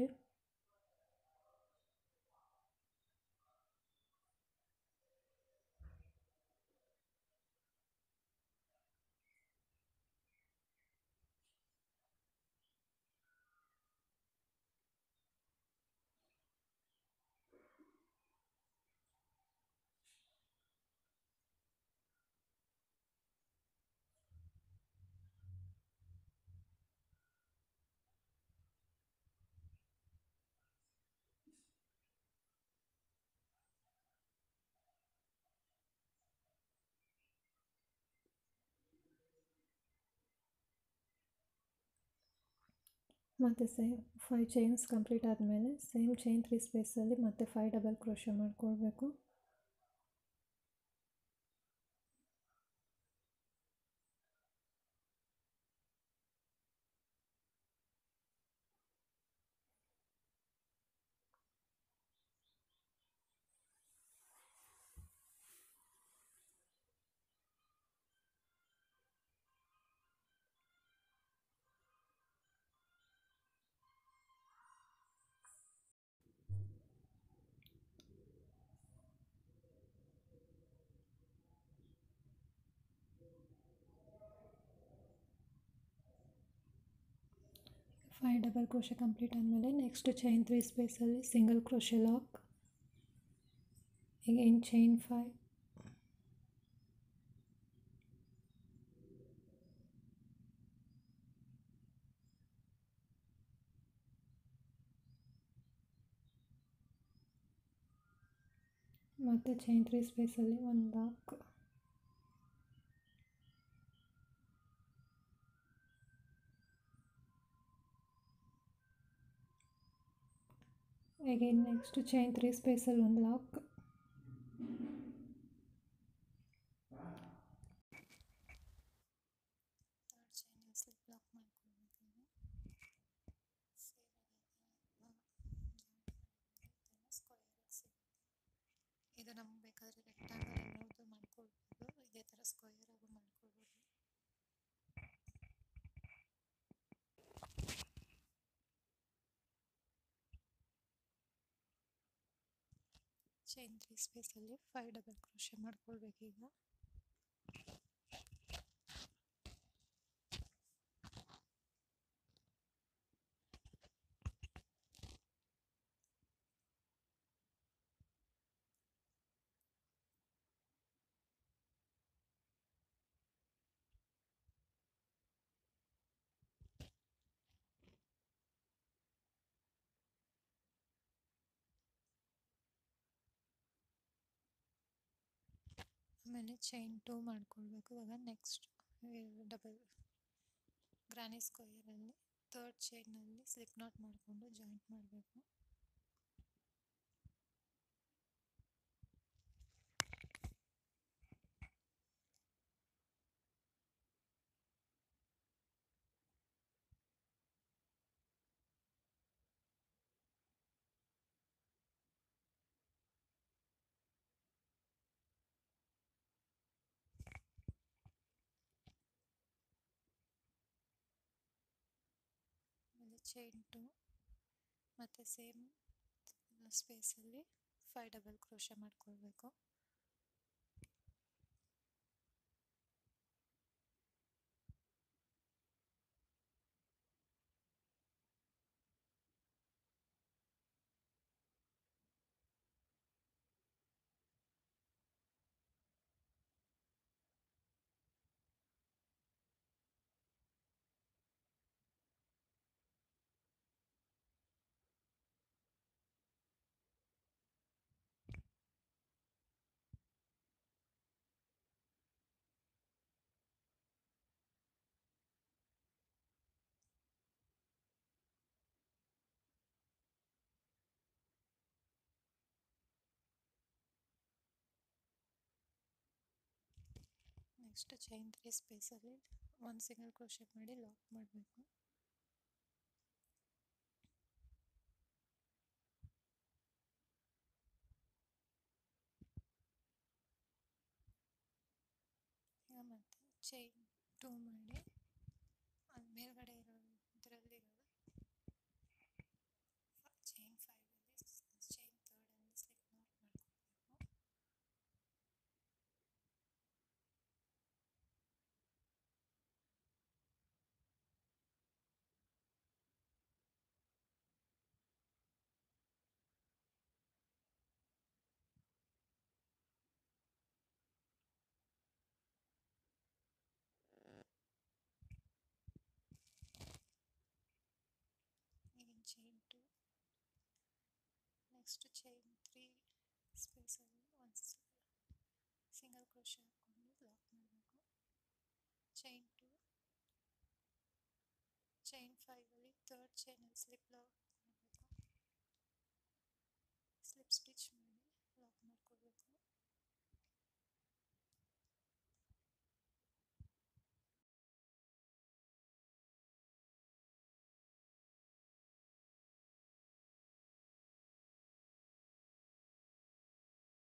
ಮತ್ತು ಸೇಮ್ ಫೈವ್ ಚೈನ್ಸ್ ಕಂಪ್ಲೀಟ್ ಆದಮೇಲೆ ಸೇಮ್ ಚೈನ್ ತ್ರೀ ಸ್ಪೇಸಲ್ಲಿ ಮತ್ತೆ ಫೈವ್ ಡಬಲ್ ಕ್ರೋಶೆ ಮಾಡ್ಕೊಳ್ಬೇಕು ಫೈವ್ ಡಬಲ್ ಕ್ರೋಶೆ ಕಂಪ್ಲೀಟ್ ಆದಮೇಲೆ ನೆಕ್ಸ್ಟ್ ಚೈನ್ ತ್ರೀ ಸ್ಪೇಸಲ್ಲಿ single crochet lock again chain five ಮತ್ತು chain three ಸ್ಪೇಸಲ್ಲಿ ಒಂದು lock again next chain three ಸ್ಪೇಸಲ್ಲಿ ಒಂದು lock third chain slip lock ಮಾಡ್ಕೊಳ್ಬೇಕು ಇದು ನಮ್ಗೆ ಬೇಕಾದರೆ ರೆಕ್ಟಾಂಗಲ್ ಅನ್ನೋದು ಮಾಡ್ಕೊಳ್ಬೋದು ಇದೇ ಥರ ಸ್ಕ್ವಯರ್ ಆಗೂ ಮಾಡ್ಕೊಳ್ಬೋದು ಚೈನ್ ತ್ರೀ ಸ್ಪೇಸಲ್ಲಿ ಫೈವ್ ಡಬಲ್ ಕ್ರೋಶೆ ಮಾಡ್ಕೊಳ್ಬೇಕೀಗ ಆಮೇಲೆ ಚೈನ್ ಟೂ ಮಾಡ್ಕೊಳ್ಬೇಕು ಇವಾಗ ನೆಕ್ಸ್ಟ್ ಡಬಲ್ ಗ್ರಾನಿ ಸ್ಕ್ವಯರಲ್ಲಿ ತರ್ಡ್ ಚೈನಲ್ಲಿ ಸ್ಲಿಪ್ ನಾಟ್ ಮಾಡಿಕೊಂಡು ಜಾಯಿಂಟ್ ಮಾಡಬೇಕು ಆಮೇಲೆ ಚೈನ್ ಟು ಮತ್ತು ಸೇಮ್ ಸ್ಪೇಸಲ್ಲಿ ಫೈವ್ ಡಬಲ್ ಕ್ರೋಶ ಮಾಡ್ಕೊಳ್ಬೇಕು ನೆಕ್ಸ್ಟ್ ಚೈನ್ ತ್ರೀ ಸ್ಪೇಸಲ್ಲಿ ಒಂದು ಸಿಂಗಲ್ ಕ್ರೋಶೆ ಮಾಡಿ ಲಾಕ್ ಮಾಡಬೇಕು ಈಗ ಮತ್ತೆ ಚೈನ್ ಟೂ ಮಾಡಿ ಅದು ಮೇಲ್ಗಡೆ ಇರೋ ಇದರಲ್ಲಿರೋದು ಚೈನ್ ಫೈವಲ್ಲಿ ಚೈನ್ ತರ್ಡಲ್ಲಿ ಸ್ಲಿಪ್ ನಾಟ್ ಮಾಡ್ಕೊಳ್ಬೇಕು ಈಗಿನ chain two next chain three ಸ್ಪೇಸಲ್ಲಿ ಒಂದು ಸಿಂಗಲ್ ಕ್ರೋಶ ಹಾಕ್ಕೊಂಡು ಲಾಕ್ ಮಾಡಬೇಕು ಚೈನ್ ಟು ಚೈನ್ ಫೈವಲ್ಲಿ ತರ್ಡ್ ಚೈನಲ್ಲಿ ಸ್ಲಿಪ್ ಲಾಕ್ ಮಾಡಬೇಕು ಸ್ಲಿಪ್ ಸ್ಟಿಚ್ ಮಾಡಿ ಲಾಕ್ ಮಾಡ್ಕೊಳ್ಬೇಕು